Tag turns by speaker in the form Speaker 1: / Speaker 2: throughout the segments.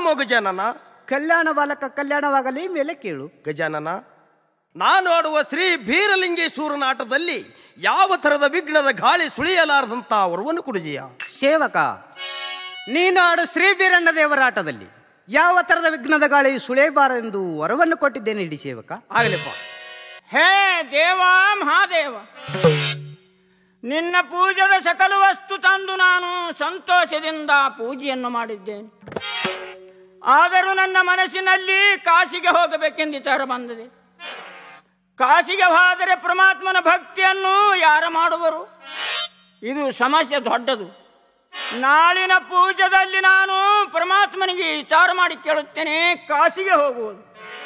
Speaker 1: ಓ ಗಜಾನನ
Speaker 2: ಕಲ್ಯಾಣ ಬಾಲಕ ಕಲ್ಯಾಣವಾಗಲಿ ಮೇಲೆ ಕೇಳು
Speaker 1: ಗಜಾನನ ನಾನು ಆಡುವ ಶ್ರೀ ಬೀರಲಿಂಗೇಶ್ವರನ ಆಟದಲ್ಲಿ ಯಾವ ಥರದ ವಿಘ್ನದ ಗಾಳಿ ಸುಳಿಯಲಾರದಂತ ವರವನ್ನು ಕುಡುಜಿಯ
Speaker 2: ಸೇವಕ ನೀನು ಆಡು ಶ್ರೀ ಬೀರಣ್ಣ ದೇವರ ಆಟದಲ್ಲಿ ಯಾವ ತರದ ವಿಘ್ನದ ಗಾಳಿ ಸುಳಿಯಬಾರೆಂದು ವರವನ್ನು ಕೊಟ್ಟಿದ್ದೇನೆ ಇಡಿ ಸೇವಕ
Speaker 1: ಆಗಲಿಪ್ಪ
Speaker 3: ಹೇ ದೇವ ಮಹಾದೇವ ನಿನ್ನ ಪೂಜದ ಸಕಲ ವಸ್ತು ತಂದು ನಾನು ಸಂತೋಷದಿಂದ ಪೂಜೆಯನ್ನು ಮಾಡಿದ್ದೇನೆ ಆದರೂ ನನ್ನ ಮನಸ್ಸಿನಲ್ಲಿ ಕಾಶಿಗೆ ಹೋಗಬೇಕೆಂದು ವಿಚಾರ ಬಂದಿದೆ ಕಾಶಿಗೆ ಹೋದರೆ ಪರಮಾತ್ಮನ ಭಕ್ತಿಯನ್ನು ಯಾರು ಮಾಡುವರು ಇದು ಸಮಸ್ಯೆ ದೊಡ್ಡದು ನಾಳಿನ ಪೂಜದಲ್ಲಿ ನಾನು ಪರಮಾತ್ಮನಿಗೆ ವಿಚಾರ ಮಾಡಿ ಕೇಳುತ್ತೇನೆ ಕಾಶಿಗೆ ಹೋಗುವುದು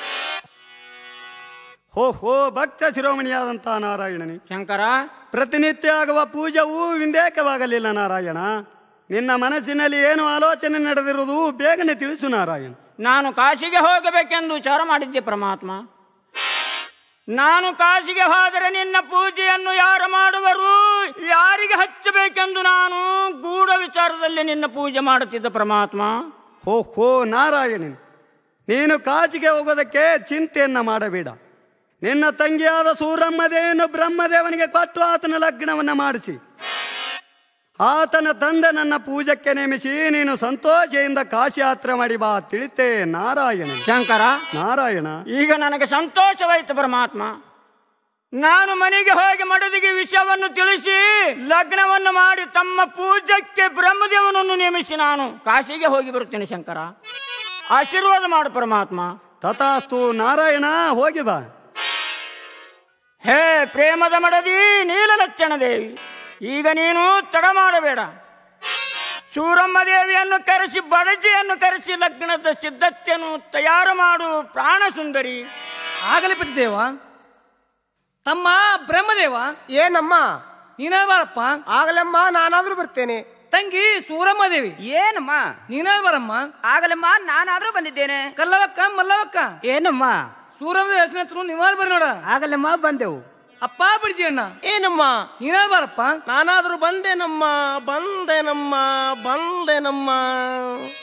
Speaker 4: ಹೋ ಹೋ ಭಕ್ತ ಶಿರೋಮಣಿಯಾದಂಥ ನಾರಾಯಣನೇ
Speaker 3: ಶಂಕರ
Speaker 4: ಪ್ರತಿನಿತ್ಯ ಆಗುವ ಪೂಜವು ವಿಂದೇಕವಾಗಲಿಲ್ಲ ನಾರಾಯಣ ನಿನ್ನ ಮನಸ್ಸಿನಲ್ಲಿ ಏನು ಆಲೋಚನೆ ನಡೆದಿರುವುದು ಬೇಗನೆ ತಿಳಿಸು ನಾರಾಯಣ
Speaker 3: ನಾನು ಕಾಶಿಗೆ ಹೋಗಬೇಕೆಂದು ವಿಚಾರ ಮಾಡಿದ್ದೆ ಪರಮಾತ್ಮ ನಾನು ಕಾಶಿಗೆ ಹೋದರೆ ನಿನ್ನ ಪೂಜೆಯನ್ನು ಯಾರು ಮಾಡುವರು ಯಾರಿಗೆ ಹಚ್ಚಬೇಕೆಂದು ನಾನು ಗೂಢ ವಿಚಾರದಲ್ಲಿ ನಿನ್ನ ಪೂಜೆ ಮಾಡುತ್ತಿದ್ದ ಪರಮಾತ್ಮ
Speaker 4: ಹೋ ಹೋ ನಾರಾಯಣನ್ ನೀನು ಕಾಚಿಗೆ ಹೋಗೋದಕ್ಕೆ ಚಿಂತೆಯನ್ನ ಮಾಡಬೇಡ ನಿನ್ನ ತಂಗಿಯಾದ ಸೂರಮ್ಮದೇನು ಬ್ರಹ್ಮದೇವನಿಗೆ ಕೊಟ್ಟು ಆತನ ಲಗ್ನವನ್ನ ಮಾಡಿಸಿ ಆತನ ತಂದೆ ನನ್ನ ಪೂಜಕ್ಕೆ ನೇಮಿಸಿ ನೀನು ಸಂತೋಷದಿಂದ ಕಾಶಿ ಯಾತ್ರೆ ಮಾಡಿ ಬಾ ತಿಳಿತೆ ನಾರಾಯಣ
Speaker 3: ಶಂಕರ
Speaker 4: ನಾರಾಯಣ
Speaker 3: ಈಗ ನನಗೆ ಸಂತೋಷವಾಯಿತು ಪರಮಾತ್ಮ ನಾನು ಮನೆಗೆ ಹೋಗಿ ಮಡದಿಗೆ ವಿಷಯವನ್ನು ತಿಳಿಸಿ ಲಗ್ನವನ್ನು ಮಾಡಿ ತಮ್ಮ ಪೂಜಕ್ಕೆ ಬ್ರಹ್ಮದೇವನನ್ನು ನೇಮಿಸಿ ನಾನು ಕಾಶಿಗೆ ಹೋಗಿ ಬರುತ್ತೇನೆ ಶಂಕರ ಆಶೀರ್ವಾದ ಮಾಡು ಪರಮಾತ್ಮ
Speaker 4: ತಥಾಸ್ತು ನಾರಾಯಣ ಹೋಗಿ ಬಾ
Speaker 3: ಹೇ ಪ್ರೇಮದ ಮಡದಿ ನೀಲಲಕ್ಷಣ ದೇವಿ ಈಗ ನೀನು ತಡ ಮಾಡಬೇಡ ಸೂರಮ್ಮ ದೇವಿಯನ್ನು ಕರೆಸಿ ಬಡಜಿಯನ್ನು ಕರೆಸಿ ಲಗ್ನದ ಸಿದ್ಧತೆಯನ್ನು ತಯಾರು ಮಾಡು ಪ್ರಾಣ ಸುಂದರಿ
Speaker 5: ಆಗಲಿ ದೇವ ತಮ್ಮ ಬ್ರಹ್ಮದೇವ
Speaker 6: ಏನಮ್ಮ
Speaker 5: ನೀನ ಬಾರಪ್ಪ
Speaker 6: ಆಗಲಮ್ಮ ನಾನಾದ್ರೂ ಬರ್ತೇನೆ
Speaker 5: ತಂಗಿ ಸೂರಮ್ಮ ದೇವಿ
Speaker 7: ಏನಮ್ಮ
Speaker 5: ನೀನ ಬರಮ್ಮ
Speaker 7: ಆಗಲಮ್ಮ ನಾನಾದ್ರೂ ಬಂದಿದ್ದೇನೆ
Speaker 5: ಕಲ್ಲವಕ್ಕ ಮಲ್ಲವಕ್ಕ
Speaker 2: ಏನಮ್ಮ
Speaker 5: ಸೂರಮ್ಮ ದೇವಿ ಹೆಸರಿನ ಹತ್ರ ನೀವಾಲ್ ಬರ್ರಿ ನೋಡ
Speaker 2: ಆಗಲಮ್ಮ ಬಂದೆವು
Speaker 5: ಅಪ್ಪ ಬಿಡ್ಜಿ ಅಣ್ಣ
Speaker 1: ಏನಮ್ಮ
Speaker 5: ನೀನ ಬಾರಪ್ಪ
Speaker 1: ನಾನಾದ್ರೂ ಬಂದೇನಮ್ಮ ಬಂದೇನಮ್ಮ ಬಂದೇನಮ್ಮ